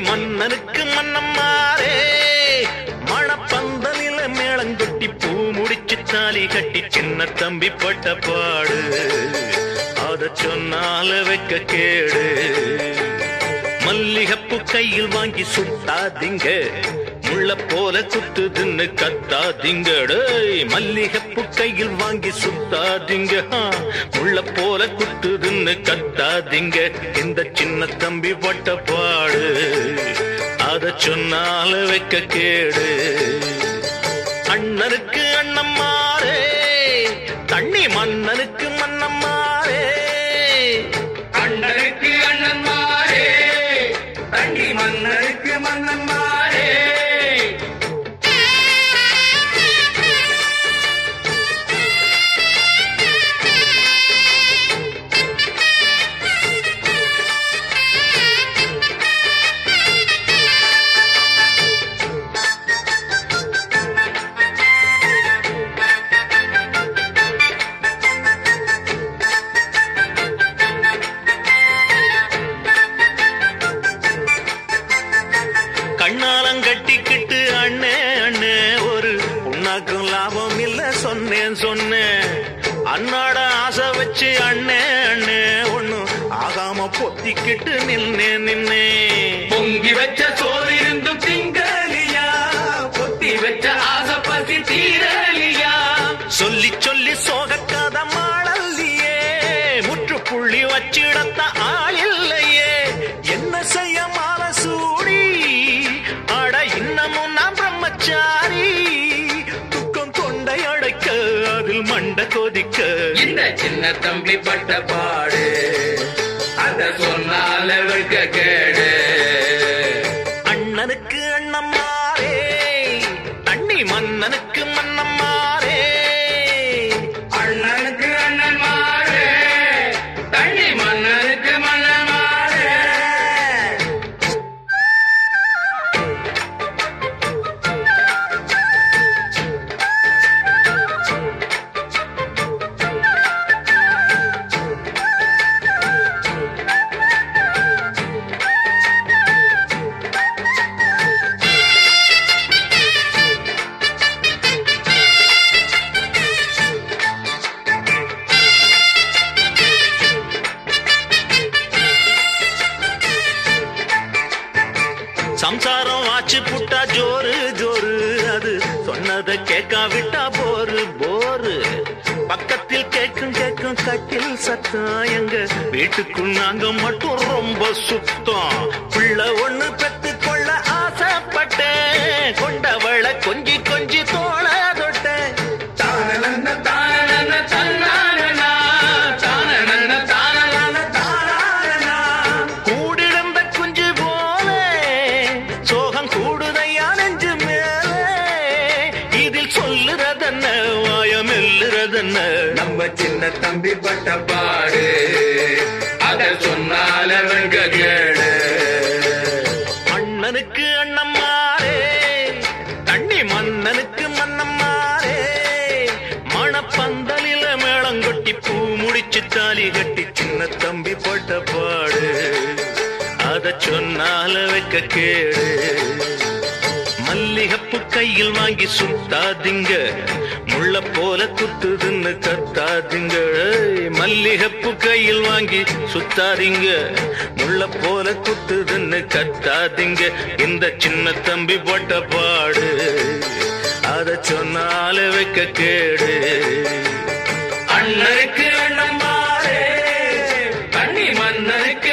மன்னனுக்கு மன்னம்மாரே மணப்பந்தலில மேளங்கொட்டி பூ முடிச்சு தாலி கட்டி சின்ன தம்பி பட்ட பாடு அத சொன்னால வைக்க கேடு மல்லிகப்பு கையில் வாங்கி சுத்தாதீங்க முள்ள போல குத்துதுன்னு கத்தாதீங்க டேய் மல்லிகப்பு கையில் வாங்கி சுத்தாதீங்க ஆ, முள்ள போல குத்துதுன்னு கத்தாதீங்க இந்த சின்ன தம்பி பட்ட பாடு அத சொன்னால வைக்க கேடு அண்ணனுக்கு அண்ணம்மாரே தண்ணி மன்னனுக்கு மன்னம்மாரே அண்ணனுக்கு அண்ணன்மாரே தண்ணி மன்னனுக்கு மன்னன்மாரே கண்ணாலம் கட்டிக்கிட்டு அண்ணே அண்ணே ஒரு உன்னாக்கும் லாபம் இல்ல சொன்னேன் சொன்னேன் அண்ணாட ஆசை வச்சு அண்ணே அண்ணே ஒண்ணு ஆகாம பொத்திக்கிட்டு நின்னே நின்னே பொங்கி வச்ச சோறு இருந்தும் திங்கலியா பொத்தி வச்ச ஆசை பசி தீரலியா சொல்லி சொல்லி சோகக்காத மாளல்லையே முற்றுப்புள்ளி வச்சிடத்த ஆளில்லையே என்ன செய்ய மால சூடி அட இன்னமும் நான் பிரம்மச்சாரி துக்கம் கொண்டை அடைக்க அதில் மண்ட கொதிக்க இந்த சின்ன தம்பி பட்ட பாடு அத சொன்னால வெட்க கேடு அண்ணனுக்கு அண்ணம்மாரே தண்ணி மன்னனுக்கு மன்னம்மாரே அண்ணனுக்கு அண்ணன்மாரே தண்ணி மன்னனுக்கு மன்னன்மாரே சம்சாரம் ஆச்சு புட்டா ஜோரு ஜோரு அது சொன்னதை கேட்காவிட்டா போரு போரு பக்கத்தில் கேட்கும் கேட்கும் கட்டில் சத்தம் எங்க வீட்டுக்குள் நாங்க மட்டும் ரொம்ப சுத்தம் பிள்ளை ஒண்ணு பெத்து கொள்ள ஆசைப்பட்டேன் கொண்டவள கொஞ்சி கொஞ்சி தோள தொட்டேன் தானனன்ன தானனன்ன தன்னானனா தானனன்ன தானனன்ன தானானனா கூடிருந்த குஞ்சு போல சோகம் கூடுதையா நெஞ்சு மேலே இதில் சொல்லுறதென்ன வாயம் எல்லுறதென்ன நம்ம சின்ன தம்பி பட்ட பாடு அத சொன்னால வெட்க கேடு அண்ணனுக்கு அண்ணம்மாரே தண்ணி மன்னனுக்கு மன்னம்மாரே மணப்பந்தலில மேளங்கொட்டி பூ முடிச்சு தாலி கட்டி சின்ன தம்பி போட்ட பாடு அத சொன்னால வைக்க கேடு மல்லிகப்பு கையில் வாங்கி சுத்தாதீங்க முள்ள போல குத்துதுன்னு கத்தாதீங்க ஏய், மல்லிகப்பு கையில் வாங்கி சுத்தாதீங்க முள்ள போல குத்துதுன்னு கத்தாதீங்க இந்த சின்ன தம்பி போட்ட பாடு அத சொன்னால வைக்க கேடு அண்ணனுக்கு அண்ணன்மாரே தண்ணி மன்னனுக்கு